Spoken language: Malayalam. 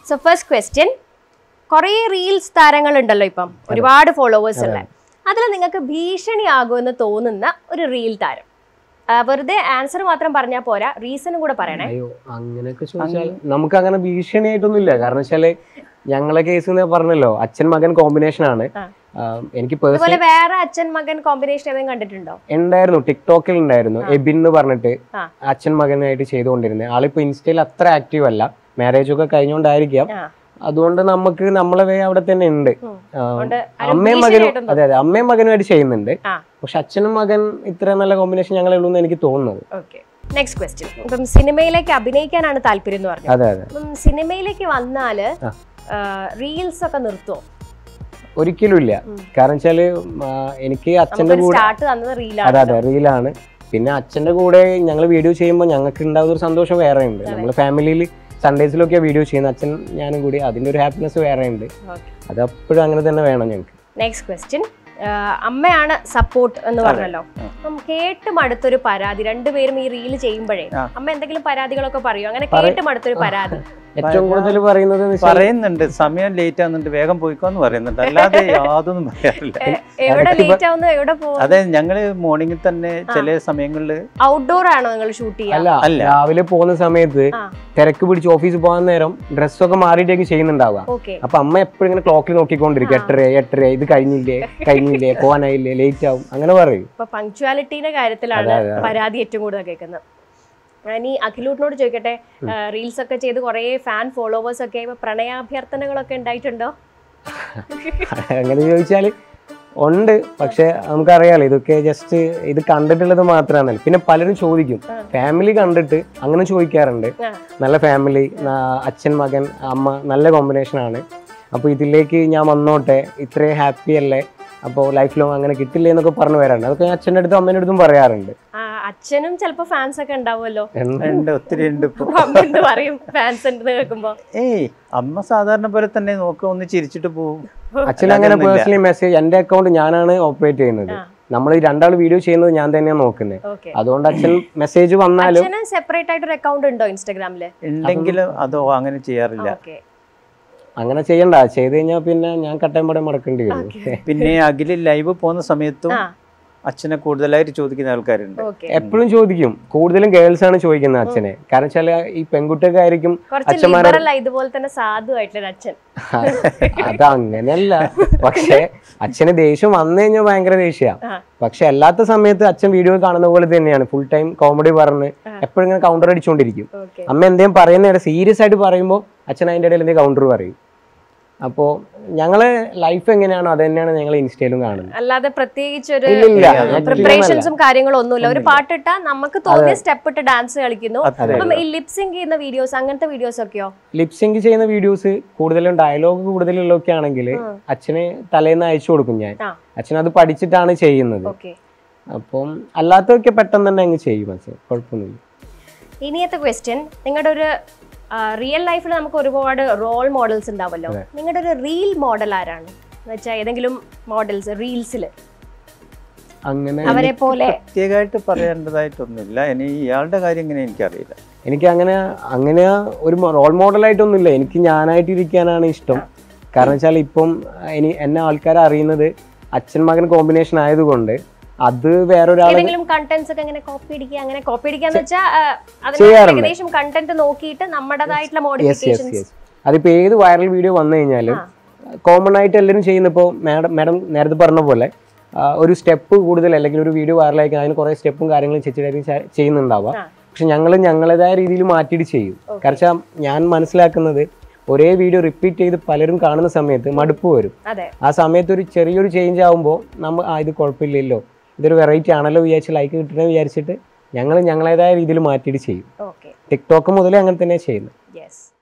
സോ ഫസ്റ്റ് ക്വസ്റ്റ്യൻ കുറേ റീൽസ് താരങ്ങളുണ്ടല്ലോ ഇപ്പം ഒരുപാട് ഫോളോവേഴ്സ് ഉള്ള അതിൽ നിങ്ങൾക്ക് ഭീഷണിയാകുമെന്ന് തോന്നുന്ന ഒരു റീൽ താരം ആ, വെറുതെ ആൻസർ മാത്രം പറഞ്ഞാൽ പോരാ റീസണും കൂടെ പറയണേ അയ്യോ അങ്ങനെയൊക്കെ ചോദിച്ചാൽ നമുക്ക് അങ്ങനെ ഭീഷണിയായിട്ടൊന്നും ഇല്ല കാരണം വെച്ചാല് ഞങ്ങളെ കേസ് പറഞ്ഞല്ലോ അച്ഛൻ മകൻ കോമ്പിനേഷൻ ആണ് ആ. ആ, എനിക്ക് പേഴ്സണൽ അതുപോലെ വേറെ അച്ഛൻ മകൻ കോമ്പിനേഷൻ ഏതെങ്കിലും കണ്ടിട്ടുണ്ടോ ഉണ്ടായിരുന്നു ടിക്ടോക്കിൽ ഉണ്ടായിരുന്നു എബിൻ എന്ന് പറഞ്ഞിട്ട് ആ. അച്ഛൻ മകനായിട്ട് ചെയ്തുകൊണ്ടിരുന്നത് ആളിപ്പോ ഇൻസ്റ്റയിൽ അത്ര ആക്റ്റീവ് അല്ല മാരേജ് ഒക്കെ കഴിഞ്ഞുകൊണ്ടായിരിക്കാം ആ. അതുകൊണ്ട് നമുക്ക് നമ്മളെ വേ അവിടെ തന്നെ ഉണ്ട് ഉം. ആ, അതുകൊണ്ട് ആരും അമ്മയും മകനും ഭീഷണിയായിട്ടൊന്നും അതെ അതെ അമ്മയും മകനുമായിട്ട് ചെയ്യുന്നുണ്ട് ആ. പക്ഷെ അച്ഛനും മകൻ ഇത്ര നല്ല കോമ്പിനേഷൻ ഞങ്ങളെ ഉള്ളൂ എന്ന് എനിക്ക് തോന്നുന്നത് ഓക്കെ നെക്സ്റ്റ് ക്വസ്റ്റ്യൻ ഇപ്പം സിനിമയിലേക്ക് അഭിനയിക്കാനാണ് താല്പര്യം എന്ന് പറഞ്ഞു അതെ അതെ അപ്പം സിനിമയിലേക്ക് വന്നാല് ആ. റീൽസ് ഒക്കെ നിർത്തുമോ ഒരിക്കലും ഇല്ല ഉം. കാരണം വെച്ചാല് ആ, എനിക്ക് അച്ഛന്റെ നമുക്കൊരു കൂടെ സ്റ്റാർട്ട് തന്നത് അതെ റീലാണ് അതെ റീലാണ് പിന്നെ അച്ഛന്റെ കൂടെ ഞങ്ങൾ വീഡിയോ ചെയ്യുമ്പോൾ ഞങ്ങൾക്ക് ഉണ്ടാകുന്ന ഒരു സന്തോഷം വേറെ ഉണ്ട് നമ്മൾ ഫാമിലിയിൽ സൺഡേസിലൊക്കെ വീഡിയോ ചെയ്യുന്നത് അച്ഛൻ ഞാനും കൂടി അതിന്റെ ഒരു ഹാപ്പിനെസ് വേറെ ഉണ്ട് അത് അപ്പോഴും അങ്ങനെ തന്നെ വേണം ഞങ്ങൾക്ക് നെക്സ്റ്റ് ക്വസ്റ്റ്യൻ അമ്മയാണ് സപ്പോർട്ട് എന്ന് പറഞ്ഞല്ലോ ആ. അപ്പം കേട്ട് മടുത്തൊരു പരാതി രണ്ടുപേരും ഈ റീൽ ചെയ്യുമ്പോഴേ ആ. അമ്മ എന്തെങ്കിലും പരാതികളൊക്കെ പറയോ അങ്ങനെ പറ- കേട്ട് മടുത്തൊരു പരാതി ഏറ്റവും കൂടുതൽ പറയുന്നത് എന്ന് വെച്ചാൽ പറയുന്നുണ്ട് സമയം ലേറ്റ് ആവുന്നുണ്ട് വേഗം പോയിക്കോന്ന് പറയുന്നുണ്ട് അല്ലാതെ യാതൊന്നും പറയാറില്ല എ- എവിടെ ഇടയ്ക്ക് ലേറ്റ് ആവുന്നു എവിടെ പോകും അതെ ഞങ്ങള് മോർണിംഗിൽ തന്നെ ചില സമയങ്ങളിൽ ഔട്ട്ഡോർ ആണോ നിങ്ങൾ ഷൂട്ട് ചെയ്യാ അല്ല അല്ല. രാവിലെ പോകുന്ന സമയത്ത് ആ. തിരക്ക് പിടിച്ച് ഓഫീസിൽ പോകാൻ നേരം ഡ്രസ്സൊക്കെ മാറിയിട്ടേക്ക് ചെയ്യുന്നുണ്ടാവുക ഓക്കെ അപ്പൊ അമ്മ എപ്പോഴും ഇങ്ങനെ ക്ലോക്കിൽ നോക്കിക്കൊണ്ടിരിക്കും എട്ടര എട്ടര ഇത് കഴിഞ്ഞില്ലേ കഴിഞ്ഞില്ലേ പോകാനായില്ലേ ലേറ്റ് ആവും അങ്ങനെ പറയും ഇപ്പൊ പങ്ക്ച്വാലിറ്റിയുടെ കാര്യത്തിലാണ് അതെ, അതെ. പരാതി ഏറ്റവും കൂടുതൽ കേൾക്കുന്നത് ഇനി അഖിലൂട്ടിനോട് ചോദിക്കട്ടെ റീൽസ് ഒക്കെ ചെയ്ത് കുറേ ഫാൻ ഫോളോവേഴ്സ് ഒക്കെ ഇപ്പൊ പ്രണയാഭ്യർത്ഥനകളൊക്കെ ഉണ്ടായിട്ടുണ്ടോ അങ്ങനെ ചോദിച്ചാൽ ഉണ്ട് പക്ഷെ നമുക്കറിയാലോ ഇതൊക്കെ ജസ്റ്റ് ഇത് കണ്ടിട്ടുള്ളത് മാത്രമാണ് പിന്നെ പലരും ചോദിക്കും ആ. ഫാമിലി കണ്ടിട്ട് അങ്ങനെ ചോദിക്കാറുണ്ട് ആ. നല്ല ഫാമിലി അച്ഛൻ മകൻ അമ്മ നല്ല കോമ്പിനേഷൻ ആണ് അപ്പോൾ ഇതിലേക്ക് ഞാൻ വന്നോട്ടെ ഇത്രയും ഹാപ്പി അല്ലേ അപ്പോൾ ലൈഫ് ലോങ് അങ്ങനെ കിട്ടില്ലേ എന്നൊക്കെ പറഞ്ഞു വരാറുണ്ട് അതൊക്കെ ഞാൻ അച്ഛൻ്റെ അടുത്തും അമ്മേൻ്റെ അടുത്തും പറയാറുണ്ട് ആ, അച്ഛനും ചിലപ്പോ ഫാൻസ് ഒക്കെ ഉണ്ടാവുമല്ലോ ഉണ്ട്. ഉണ്ട് ഒത്തിരി ഉണ്ട് ഇപ്പൊ അപ്പൊ അമ്മ എന്ത് പറയും ഫാൻസ് ഉണ്ടെന്ന് കേൾക്കുമ്പോ ഏയ് അമ്മ സാധാരണ പോലെ തന്നെ നോക്കുക ഒന്ന് ചിരിച്ചിട്ട് പോവും അച്ഛൻ അങ്ങനെ അതൊന്നുമില്ല. പേഴ്സണലി മെസ്സേജ് എൻ്റെ അക്കൗണ്ട് ഞാനാണ് ഓപ്പറേറ്റ് ചെയ്യുന്നത് ആ. നമ്മൾ ഈ രണ്ടാൾ വീഡിയോ ചെയ്യുന്നത് ഞാൻ തന്നെയാണ് നോക്കുന്നത് ഓക്കെ അതുകൊണ്ട് അച്ഛൻ മെസ്സേജ് വന്നാലും അച്ഛന് സെപ്പറേറ്റ് ആയിട്ട് ഒരു അക്കൗണ്ട് ഉണ്ടോ ഇൻസ്റ്റാഗ്രാമില് ഉണ്ടെങ്കിലും അതോ അങ്ങനെ ചെയ്യാറില്ല ഓക്കെ അങ്ങനെ ചെയ്യണ്ട ചെയ്ത് കഴിഞ്ഞാൽ പിന്നെ ഞാൻ കട്ടയം പടം മടക്കേണ്ടി വരും പിന്നെ അഖില് ലൈവ് പോകുന്ന സമയത്തും ആ അച്ഛനെ കൂടുതലായിട്ട് ചോദിക്കുന്ന ആൾക്കാരുണ്ട് ഓക്കെ എപ്പോഴും ചോദിക്കും കൂടുതലും ഗേൾസ് ആണ് ചോദിക്കുന്നത് അച്ഛനെ കാരണം വെച്ചാൽ ഈ പെൺകുട്ടിയൊക്കെ ആയിരിക്കും കുറച്ച് അച്ഛന്മാരെ ലിബറൽ ഇതുപോലെ തന്നെ സാധു ആയിട്ടുള്ള അച്ഛൻ അത് അങ്ങനെയല്ല പക്ഷെ അച്ഛന് ദേഷ്യം വന്നു കഴിഞ്ഞാൽ ഭയങ്കര ദേഷ്യ ആ. പക്ഷെ അല്ലാത്ത സമയത്ത് അച്ഛൻ വീഡിയോ കാണുന്ന പോലെ തന്നെയാണ് ഫുൾ ടൈം കോമഡി പറഞ്ഞ് ആ. എപ്പോഴും ഇങ്ങനെ കൗണ്ടർ അടിച്ചുകൊണ്ടിരിക്കും ഓക്കെ അമ്മ എന്തെങ്കിലും പറയുന്ന സീരിയസ് ആയിട്ട് പറയുമ്പോൾ അച്ഛൻ അതിൻ്റെ ഇടയിൽ എന്തെങ്കിലും കൗണ്ടർ പറയും അപ്പോൾ ഞങ്ങള് ലൈഫ് എങ്ങനെയാണോ അത് തന്നെയാണ് ഞങ്ങൾ ഇൻസ്റ്റയിലും കാണുന്നത് അല്ലാതെ പ്രത്യേകിച്ച് ഒരു ഇല്ല ഇല്ല ഏയ്, അതൊന്നും പ്രിപ്പറേഷൻസും കാര്യങ്ങളും ഒന്നുമില്ല ഒരു പാട്ടിട്ടാ നമുക്ക് തോന്നിയ സ്റ്റെപ്പ് ഇട്ട് ഡാൻസ് കളിക്കുന്നു അതെ. അപ്പം ഈ ലിപ്സിങ് ചെയ്യുന്ന വീഡിയോസ് അങ്ങനത്തെ വീഡിയോസ് ഒക്കെയോ ലിപ്സിങ്ക് ചെയ്യുന്ന വീഡിയോസ് കൂടുതലും ഡയലോഗ് കൂടുതലുള്ളതൊക്കെ ആണെങ്കിൽ അച്ഛന് തലേന്ന് അയച്ചു കൊടുക്കും ഞാൻ ആ. അച്ഛൻ അത് പഠിച്ചിട്ടാണ് ചെയ്യുന്നത് ഓക്കെ അപ്പം അല്ലാത്തതൊക്കെ പെട്ടെന്ന് തന്നെ അങ്ങ് ചെയ്യും അച്ഛൻ കുഴപ്പമൊന്നുമില്ല ഇനിയത്തെ ക്വസ്റ്റ്യൻ നിങ്ങളുടെ ഒരു റിയൽ ലൈഫിൽ നമുക്ക് ഒരുപാട് റോൾ മോഡൽസ് ഉണ്ടാവുമല്ലോ നിങ്ങളുടെ ഒരു റീൽ മോഡൽ ആരാണ് എന്ന് വെച്ചാൽ ഏതെങ്കിലും മോഡൽസ് റീൽസിൽ അങ്ങനെ അവരെ പോലെ പ്രത്യേകമായിട്ട് പറയേണ്ടതായിട്ടൊന്നുമില്ല ഇനി ഇയാളുടെ കാര്യം എങ്ങനെ എനിക്കറിയില്ല എനിക്ക് അങ്ങനെ അങ്ങനെ ഒരു റോൾ മോഡലായിട്ടൊന്നുമില്ല എനിക്ക് ഞാനായിട്ട് ഇരിക്കാനാണ് ഇഷ്ടം കാരണം വെച്ചാൽ ഇപ്പം ഇനി എന്നെ ആൾക്കാർ അറിയുന്നത് അച്ഛൻ മകൻ കോമ്പിനേഷൻ ആയതുകൊണ്ട് അത് വേറൊരാൾ ഏതെങ്കിലും കണ്ടന്റ്സ് ഒക്കെ ഇങ്ങനെ കോപ്പി അടിക്കുക അങ്ങനെ കോപ്പി അടിക്കാന്ന് വെച്ചാൽ അതിന് ചെയ്യാറുണ്ട്. ഏകദേശം കണ്ടന്റ് നോക്കിയിട്ട് നമ്മുടേതായിട്ടുള്ള യെസ് യെസ് മോഡിഫിക്കേഷൻസ് യെസ് അതിപ്പോൾ ഏത് വൈറൽ വീഡിയോ വന്നു കഴിഞ്ഞാലും കോമൺ ആയിട്ട് എല്ലാവരും ചെയ്യുന്ന ഇപ്പോൾ മാഡം മാഡം നേരത്തെ പറഞ്ഞ പോലെ ആ, ഒരു സ്റ്റെപ്പ് കൂടുതൽ അല്ലെങ്കിൽ ഒരു വീഡിയോ വൈറലായി അതിന് കുറേ സ്റ്റെപ്പും കാര്യങ്ങളും ചേച്ചിയായിരിക്കും ചെയ്യുന്നുണ്ടാവുക ആ. പക്ഷെ ഞങ്ങൾ ഞങ്ങളുടേതായ രീതിയിൽ മാറ്റിയിട്ട് ചെയ്യും കാരണം വെച്ചാൽ ഞാൻ മനസ്സിലാക്കുന്നത് ഒരേ വീഡിയോ റിപ്പീറ്റ് ചെയ്ത് പലരും കാണുന്ന സമയത്ത് മടുപ്പ് വരും അതെ ആ സമയത്ത് ഒരു ചെറിയൊരു ചേഞ്ച് ആകുമ്പോൾ നമ്മൾ ആ ഇത് കുഴപ്പമില്ലല്ലോ ഇതൊരു വെറൈറ്റി ആണല്ലോ വിചാരിച്ച് ലൈക്ക് കിട്ടണമെന്ന് വിചാരിച്ചിട്ട് ഞങ്ങൾ ഞങ്ങളുടേതായ രീതിയിൽ മാറ്റിയിട്ട് ചെയ്യും ഓക്കെ ടിക്ടോക്ക് മുതലേ അങ്ങനെ തന്നെ ചെയ്യുന്നത് യെസ്